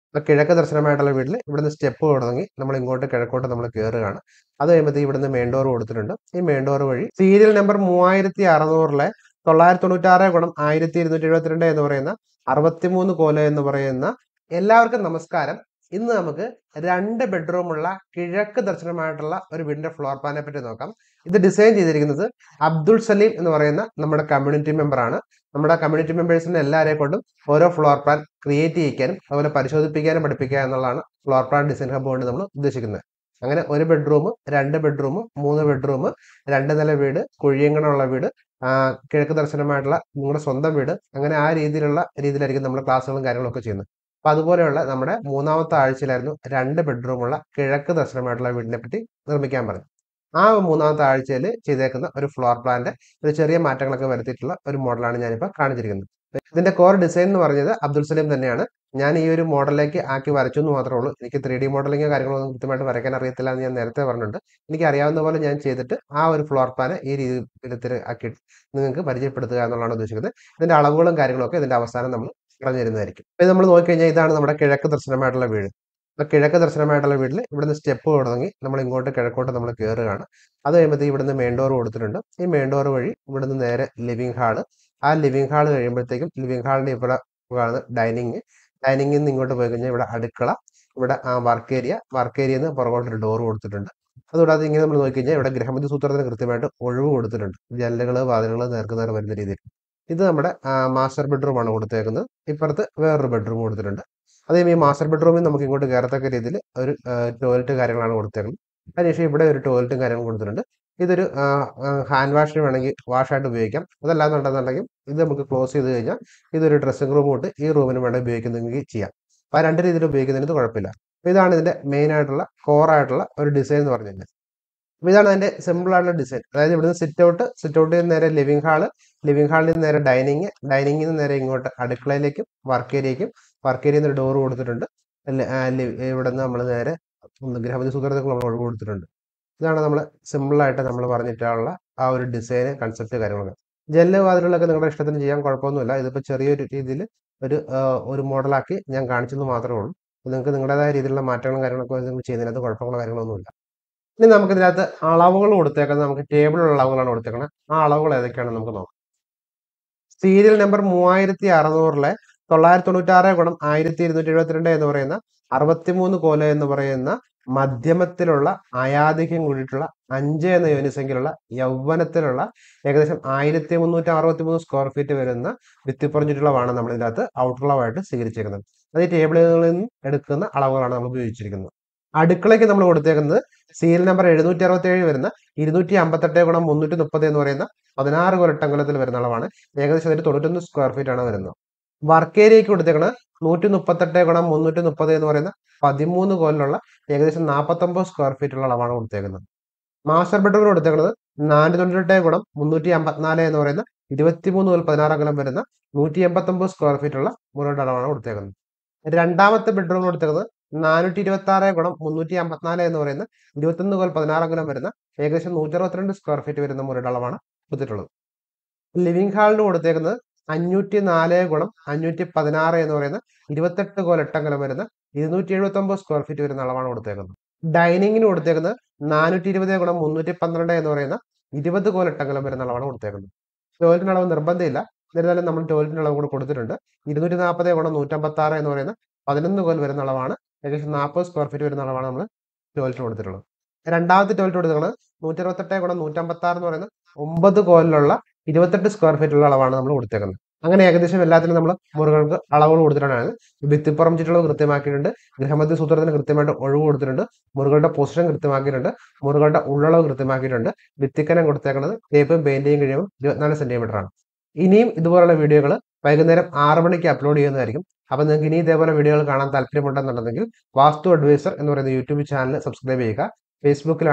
അപ്പോൾ കിഴക്ക് ദർശനമായിട്ടുള്ള വീട്ടിൽ ഇവിടുന്ന് സ്റ്റെപ്പ് തുടങ്ങി നമ്മൾ ഇങ്ങോട്ട് കിഴക്കോട്ട് നമ്മൾ കയറുകയാണ് അത് കഴിയുമ്പോഴത്തേക്ക് ഇവിടുന്ന് മെയിൻ ഡോർ കൊടുത്തിട്ടുണ്ട് ഈ മെയിൻ ഡോർ വഴി സീരിയൽ നമ്പർ മൂവായിരത്തി അറുന്നൂറിലെ തൊള്ളായിരത്തി തൊണ്ണൂറ്റാറ് ഗുണം ആയിരത്തി ഇരുന്നൂറ്റി എഴുപത്തിരണ്ട് എന്ന് പറയുന്ന അറുപത്തിമൂന്ന് കോല എന്ന് പറയുന്ന എല്ലാവർക്കും നമസ്കാരം ഇന്ന് നമുക്ക് രണ്ട് ബെഡ്റൂമുള്ള കിഴക്ക് ദർശനമായിട്ടുള്ള ഒരു വീടിന്റെ ഫ്ലോർ പ്ലാനെ പറ്റി നോക്കാം ഇത് ഡിസൈൻ ചെയ്തിരിക്കുന്നത് അബ്ദുൾ സലീം എന്ന് പറയുന്ന നമ്മുടെ കമ്മ്യൂണിറ്റി മെമ്പർ ആണ് നമ്മുടെ കമ്മ്യൂണിറ്റി മെമ്പേഴ്സിനെ എല്ലാവരെ കൊണ്ടും ഓരോ ഫ്ലോർ പ്ലാൻ ക്രിയേറ്റ് ചെയ്യിക്കാനും അതുപോലെ പരിശോധിപ്പിക്കാനും പഠിപ്പിക്കുക എന്നുള്ളതാണ് ഫ്ലോർ പ്ലാൻ ഡിസൈൻ ഹബ്ബ് കൊണ്ട് നമ്മൾ ഉദ്ദേശിക്കുന്നത് അങ്ങനെ ഒരു ബെഡ്റൂം രണ്ട് ബെഡ്റൂം മൂന്ന് ബെഡ്റൂം രണ്ട് നില വീട് കുഴിയങ്ങണമുള്ള വീട് ആ, കിഴക്ക് ദർശനമായിട്ടുള്ള നിങ്ങളുടെ സ്വന്തം വീട് അങ്ങനെ ആ രീതിയിലുള്ള രീതിയിലായിരിക്കും നമ്മൾ ക്ലാസ്സുകളും കാര്യങ്ങളൊക്കെ ചെയ്യുന്നത് അപ്പൊ അതുപോലെയുള്ള നമ്മുടെ മൂന്നാമത്തെ ആഴ്ചയിലായിരുന്നു രണ്ട് ബെഡ്റൂമുള്ള കിഴക്ക് ദർശനമായിട്ടുള്ള വീടിനെ പറ്റി നിർമ്മിക്കാൻ പറഞ്ഞു ആ മൂന്നാമത്തെ ആഴ്ചയിൽ ചെയ്തേക്കുന്ന ഒരു ഫ്ലോർ പ്ലാന്റെ ഒരു ചെറിയ മാറ്റങ്ങളൊക്കെ വരുത്തിയിട്ടുള്ള ഒരു മോഡലാണ് ഞാനിപ്പോൾ കാണിച്ചിരിക്കുന്നത് ഇതിന്റെ കോർ ഡിസൈൻ എന്ന് പറഞ്ഞത് അബ്ദുൽ സലീം തന്നെയാണ് ഞാൻ ഈ ഒരു മോഡലിലേക്ക് ആക്കി വരച്ചു എന്ന് മാത്രമേ ഉള്ളൂ എനിക്ക് ത്രീ ഡി മോഡലിംഗ് കാര്യങ്ങളൊന്നും കൃത്യമായിട്ട് വരയ്ക്കാൻ അറിയത്തില്ല എന്ന് ഞാൻ നേരത്തെ പറഞ്ഞിട്ടുണ്ട് എനിക്ക് അറിയാവുന്ന പോലെ ഞാൻ ചെയ്തിട്ട് ആ ഒരു ഫ്ലോർ പ്ലാന് ഈ രീതിയിൽ ആക്കി നിങ്ങൾക്ക് പരിചയപ്പെടുത്തുക എന്നുള്ളതാണ് ഉദ്ദേശിക്കുന്നത് ഇതിന്റെ അളവുകളും കാര്യങ്ങളൊക്കെ ഇതിന്റെ അവസാനം നമ്മൾ പറഞ്ഞു തരുന്നതായിരിക്കും ഇത് നമ്മൾ നോക്കിക്കഴിഞ്ഞാൽ ഇതാണ് നമ്മുടെ കിഴക്ക് ദർശനമായിട്ടുള്ള വീട് അപ്പൊ കിഴക്ക് ദർശനമായിട്ടുള്ള വീട്ടിൽ ഇവിടുന്ന് സ്റ്റെപ്പ് തുടങ്ങി നമ്മൾ ഇങ്ങോട്ട് കിഴക്കോട്ട് നമ്മൾ കയറുകയാണ് അത് കഴിയുമ്പോഴത്തേക്ക് ഇവിടുന്ന് മെയിൻ ഡോർ കൊടുത്തിട്ടുണ്ട് ഈ മെയിൻ ഡോർ വഴി ഇവിടുന്ന് നേരെ ലിവിംഗ് ഹാള് ആ ലിവിംഗ് ഹാൾ കഴിയുമ്പോഴത്തേക്കും ലിവിംഗ് ഹാളിന്റെ ഇവിടെ കാണുന്ന ഡൈനിങ് ഡൈനിങ്ങിൽ നിന്ന് ഇങ്ങോട്ട് പോയി കഴിഞ്ഞാൽ ഇവിടെ അടുക്കള ഇവിടെ ആ വർക്ക് ഏരിയ വർക്ക് ഏരിയയിൽ നിന്ന് പുറകോട്ടൊരു ഡോർ കൊടുത്തിട്ടുണ്ട് അതുകൂടാതെ ഇങ്ങനെ നമ്മൾ നോക്കിക്കഴിഞ്ഞാൽ ഇവിടെ ഗ്രഹമതി സൂത്രത്തിന് കൃത്യമായിട്ട് ഒഴിവ് കൊടുത്തിട്ടുണ്ട് ജനലുകൾ വാതിലുകൾ നേർക്കുന്നവർ വരുന്ന രീതിയിൽ ഇത് നമ്മുടെ മാസ്റ്റർ ബെഡ്റൂം ആണ് കൊടുത്തേക്കുന്നത് ഇപ്പുറത്ത് വേറൊരു ബെഡ്റൂം കൊടുത്തിട്ടുണ്ട് അതേ ഈ മാസ്റ്റർ ബെഡ്റൂമിൽ നമുക്ക് ഇങ്ങോട്ട് കയറത്തക്ക രീതിയിൽ ഒരു ടോയ്ലറ്റ് കാര്യങ്ങളാണ് കൊടുത്തേക്കുന്നത് അതിനുശേഷം ഇവിടെ ഒരു ടോയ്ലറ്റും കാര്യങ്ങളും കൊടുത്തിട്ടുണ്ട് ഇതൊരു ഹാൻഡ് വാഷിന് വേണമെങ്കിൽ വാഷായിട്ട് ഉപയോഗിക്കാം അതല്ലാന്നുണ്ടെന്നുണ്ടെങ്കിൽ ഇത് നമുക്ക് ക്ലോസ് ചെയ്ത് കഴിഞ്ഞാൽ ഇതൊരു ഡ്രസ്സിംഗ് റൂം തൊട്ട് ഈ റൂമിന് വേണമെങ്കിൽ ഉപയോഗിക്കുന്നെങ്കിൽ ചെയ്യാം അപ്പോൾ ആ രണ്ട് രീതിയിൽ ഉപയോഗിക്കുന്നതിന് കുഴപ്പമില്ല അപ്പോൾ ഇതാണ് ഇതിന്റെ മെയിൻ ആയിട്ടുള്ള കോർ ആയിട്ടുള്ള ഒരു ഡിസൈൻ എന്ന് പറഞ്ഞു കഴിഞ്ഞാൽ അപ്പോൾ ഇതാണ് അതിന്റെ സിമ്പിൾ ആയിട്ടുള്ള ഡിസൈൻ അതായത് ഇവിടുന്ന് സിറ്റ് ഔട്ട് സിറ്റ് ഔട്ടിൽ നിന്ന് നേരെ ലിവിംഗ് ഹാള് ലിവിംഗ് ഹാളിൽ നിന്ന് നേരെ ഡൈനിങ് ഡൈനിങ്ങിൽ നിന്ന് നേരെ ഇങ്ങോട്ട് അടുക്കളയിലേക്കും വർക്ക് ഏരിയയ്ക്കും വർക്ക് ഏരിയയിൽ നിന്ന് ഡോർ കൊടുത്തിട്ടുണ്ട് ഇവിടെ നിന്ന് നമ്മൾ നേരെ ഗ്രഹപതി സൂത്രത്തിൽ നമ്മൾ ഒഴിവ് കൊടുത്തിട്ടുണ്ട് ഇതാണ് നമ്മൾ സിമ്പിളായിട്ട് നമ്മൾ പറഞ്ഞിട്ടുള്ള ആ ഒരു ഡിസൈൻ കൺസെപ്റ്റ് കാര്യങ്ങളൊക്കെ ജെല്ല് വാതിലുകളൊക്കെ നിങ്ങളുടെ ഇഷ്ടത്തിന് ചെയ്യാൻ കുഴപ്പമൊന്നുമില്ല ഇതിപ്പോൾ ചെറിയൊരു രീതിയിൽ ഒരു ആ, ഒരു മോഡലാക്കി ഞാൻ കാണിച്ചെന്ന് മാത്രമേ ഉള്ളൂ അപ്പോൾ നിങ്ങൾക്ക് നിങ്ങളുടേതായ രീതിയിലുള്ള മാറ്റങ്ങളും കാര്യങ്ങളൊക്കെ നിങ്ങൾ ചെയ്യുന്നതിനകത്ത് കുഴപ്പങ്ങളോ കാര്യങ്ങളൊന്നുമില്ല ഇനി നമുക്ക് ഇതിനകത്ത് അളവുകൾ കൊടുത്തേക്കുന്നത് നമുക്ക് ടേബിളിലുള്ള അളവുകളാണ് കൊടുത്തേക്കുന്നത് ആ അളവുകൾ ഏതൊക്കെയാണെന്ന് നമുക്ക് നോക്കാം സീരിയൽ നമ്പർ മൂവായിരത്തി അറുന്നൂറിലെ തൊള്ളായിരത്തി തൊണ്ണൂറ്റാറ് ഗുണം ആയിരത്തി ഇരുന്നൂറ്റി എഴുപത്തിരണ്ട് എന്ന് പറയുന്ന അറുപത്തിമൂന്ന് കോല എന്ന് പറയുന്ന മധ്യമത്തിലുള്ള അയാധിക്യം കൂടിയിട്ടുള്ള അഞ്ച് എന്ന യൂണിസംഖ്യയിലുള്ള യൗവനത്തിലുള്ള ഏകദേശം ആയിരത്തി മുന്നൂറ്റി അറുപത്തി മൂന്ന് സ്ക്വയർ ഫീറ്റ് വരുന്ന ഭിത്തിപ്പറഞ്ഞിട്ടുള്ളതാണ് നമ്മൾ ഇതിനകത്ത് ഔട്ടളവായിട്ട് സ്വീകരിച്ചേക്കുന്നത് അത് ഈ ടേബിളുകളിൽ നിന്ന് എടുക്കുന്ന അളവുകളാണ് നമ്മൾ ഉപയോഗിച്ചിരിക്കുന്നത് അടുക്കളയ്ക്ക് നമ്മൾ കൊടുത്തേക്കുന്നത് സീരിയൽ നമ്പർ എഴുന്നൂറ്റി അറുപത്തി ഏഴ് വരുന്ന ഇരുന്നൂറ്റി അമ്പത്തെട്ട് ഗുണം മുന്നൂറ്റി മുപ്പത് എന്ന് പറയുന്ന പതിനാറ് കൊലട്ടങ്കലത്തിൽ വരുന്ന അളവാണ് ഏകദേശം അതിന് തൊണ്ണൂറ്റൊന്ന് സ്ക്വയർ ഫീറ്റ് ആണ് വരുന്നത് വർക്ക് ഏരിയയ്ക്ക് കൊടുത്തേക്കുന്നത് നൂറ്റി മുപ്പത്തെട്ട് ഗുണം മുന്നൂറ്റി മുപ്പത് എന്ന് പറയുന്ന പതിമൂന്ന് കോലിലുള്ള ഏകദേശം നാൽപ്പത്തൊമ്പത് സ്ക്വയർ ഫീറ്റ് ഉള്ള അളവാണ് കൊടുത്തേക്കുന്നത് മാസ്റ്റർ ബെഡ്റൂമിന് കൊടുത്തേക്കുന്നത് നാനൂറ്റി തൊണ്ണൂറ്റെട്ട് ഗുണം മുന്നൂറ്റി അമ്പത്തിനാല് എന്ന് പറയുന്ന ഇരുപത്തിമൂന്ന് മുതൽ പതിനാറ് അകലം വരുന്ന നൂറ്റി എൺപത്തൊമ്പത് സ്ക്വയർ ഫീറ്റ് ഉള്ള മുറിയുടെ അളവാണ് കൊടുത്തേക്കുന്നത് രണ്ടാമത്തെ ബെഡ്റൂം കൊടുത്തേക്കുന്നത് നാനൂറ്റി ഇരുപത്തി ആറ് ഗുണം മുന്നൂറ്റി അമ്പത്തിനാല് എന്ന് പറയുന്ന ഇരുപത്തൊന്ന് കോൽ പതിനാറ് അകലം വരുന്ന ഏകദേശം നൂറ്റി അറുപത്തിരണ്ട് സ്ക്വയർ ഫീറ്റ് വരുന്ന മുറിയുടെ അളവാണ് കൊടുത്തിട്ടുള്ളത് ലിവിംഗ് ഹാളിന് കൊടുത്തേക്കുന്നത് അഞ്ഞൂറ്റി നാല് ഗുണം അഞ്ഞൂറ്റി പതിനാറ് എന്ന് പറയുന്ന ഇരുപത്തെട്ട് കോൽ എട്ടങ്കലം വരുന്ന ഇരുന്നൂറ്റി എഴുപത്തി ഒമ്പത് സ്ക്വയർ ഫീറ്റ് വരുന്ന അളവാണ് കൊടുത്തേക്കുന്നത് ഡൈനിങ്ങിന് കൊടുത്തേക്കുന്നത് നാനൂറ്റി ഇരുപത് ഗുണം മുന്നൂറ്റി പന്ത്രണ്ട് എന്ന് പറയുന്ന ഇരുപത് കോൽ എട്ടങ്കലം വരുന്ന അളവാണ് കൊടുത്തേക്കുന്നത് ടോയ്ലറ്റിന് അളവ് നിർബന്ധമില്ല എന്നിരുന്നാലും നമ്മൾ ടോയ്ലറ്റിന് അളവ് കൂടെ കൊടുത്തിട്ടുണ്ട് ഇരുന്നൂറ്റി നാൽപ്പത് ഗുണം നൂറ്റമ്പത്തി ആറ് എന്ന് പറയുന്ന പതിനൊന്ന് കോൽ വരുന്ന അളവാണ് ഏകദേശം നാൽപ്പത് സ്ക്വയർ ഫീറ്റ് വരുന്ന അളവാണ് നമ്മൾ ടോയ്ലറ്റിന് കൊടുത്തിട്ടുള്ളത് രണ്ടാമത്തെ ടോയ്ലറ്റ് കൊടുക്കുന്നത് നൂറ്റി അറുപത്തെട്ട് ഗുണം നൂറ്റമ്പത്തി ആറ് എന്ന് പറയുന്ന ഒമ്പത് കോലിലുള്ള ഇരുപത്തെട്ട് സ്ക്വയർ ഫീറ്റ് ഉള്ള അളവാണ് നമ്മൾ കൊടുത്തേക്കുന്നത് അങ്ങനെ ഏകദേശം എല്ലാത്തിനും നമ്മൾ മുറികൾക്ക് അളവുകൾ കൊടുത്തിട്ടാണ് ഭിത്തിപ്പുറം ചുറ്റുള്ളത് കൃത്യമാക്കിയിട്ടുണ്ട് ഗൃഹമധ്യ സൂത്രത്തിന് കൃത്യമായിട്ട് ഒഴിവ് കൊടുത്തിട്ടുണ്ട് മുറികളുടെ പൊസിഷൻ കൃത്യമാക്കിയിട്ടുണ്ട് മുറികളുടെ ഉള്ളളവ് കൃത്യമാക്കിയിട്ടുണ്ട് ഭിത്തിക്കനം കൊടുത്തേക്കുന്നത് ടേപ്പും പെയിന്റിങ് കഴിയുമ്പോൾ ഇരുപത്തിനാല് സെന്റിമീറ്റർ ആണ് ഇനിയും ഇതുപോലുള്ള വീഡിയോകൾ വൈകുന്നേരം ആറ് മണിക്ക് അപ്ലോഡ് ചെയ്യുന്നതായിരിക്കും അപ്പൊ നിങ്ങൾക്ക് ഇനി ഇതേപോലെ വീഡിയോകൾ കാണാൻ താല്പര്യമുണ്ടെന്നുണ്ടെങ്കിൽ വാസ്തു അഡ്വൈസർ എന്ന് പറയുന്ന യൂട്യൂബ് ചാനൽ സബ്സ്ക്രൈബ് ചെയ്യുക ഫേസ്ബുക്കിലാണെങ്കിൽ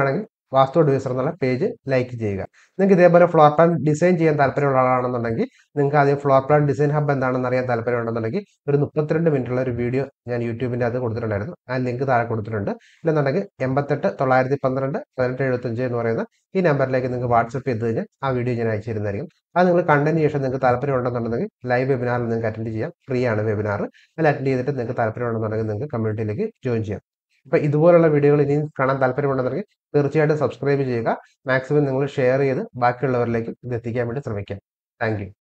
വാസ്തു അഡ്വൈസർ എന്നുള്ള പേജ് ലൈക്ക് ചെയ്യുക നിങ്ങൾക്ക് ഇതേപോലെ ഫ്ലോർ പ്ലാൻ ഡിസൈൻ ചെയ്യാൻ താല്പര്യമുള്ള ആളാണെന്നുണ്ടെങ്കിൽ നിങ്ങൾക്ക് ആദ്യം ഫ്ലോർ പ്ലാൻ ഡിസൈൻ ഹബ് എന്താണെന്ന് അറിയാൻ താല്പര്യമുണ്ടെന്നുണ്ടെങ്കിൽ ഒരു മുപ്പത്തിരണ്ട് മിനിറ്റുള്ള ഒരു വീഡിയോ ഞാൻ യൂട്യൂബിൻ്റെ അത് കൊടുത്തിട്ടുണ്ടായിരുന്നു ആ ലിങ്ക് താഴെ കൊടുത്തിട്ടുണ്ട് ഇല്ലെന്നുണ്ടെങ്കിൽ എൺപത്തെട്ട് തൊള്ളായിരത്തി പന്ത്രണ്ട് പതിനെട്ട് എഴുപത്തഞ്ച് എന്ന് പറയുന്ന ഈ നമ്പറിലേക്ക് നിങ്ങൾക്ക് വാട്സപ്പ് ചെയ്ത് കഴിഞ്ഞാൽ ആ വീഡിയോ ഞാൻ അയച്ചു തരുന്നതായിരിക്കും അത് നിങ്ങൾ കണ്ടതിന് ശേഷം നിങ്ങൾക്ക് താല്പര്യമുണ്ടെന്നുണ്ടെങ്കിൽ ലൈവ് വെബിനാറിൽ നിങ്ങൾക്ക് അറ്റൻഡ് ചെയ്യാം ഫ്രീ ആണ് വെബിനാർ അതിൽ അറ്റൻഡ് ചെയ്തിട്ട് നിങ്ങൾക്ക് താല്പര്യമുണ്ടെന്നുണ്ടെങ്കിൽ നിങ്ങൾക്ക് കമ്മ്യൂണിറ്റിയിലേക്ക് ജോയിൻ ചെയ്യാം അപ്പോൾ ഇതുപോലുള്ള വീഡിയോകൾ ഇനിയും കാണാൻ താല്പര്യമുണ്ടെന്നുണ്ടെങ്കിൽ തീർച്ചയായിട്ടും സബ്സ്ക്രൈബ് ചെയ്യുക മാക്സിമം നിങ്ങൾ ഷെയർ ചെയ്ത് ബാക്കിയുള്ളവരിലേക്ക് ഇത് എത്തിക്കാൻ വേണ്ടി ശ്രമിക്കാം താങ്ക്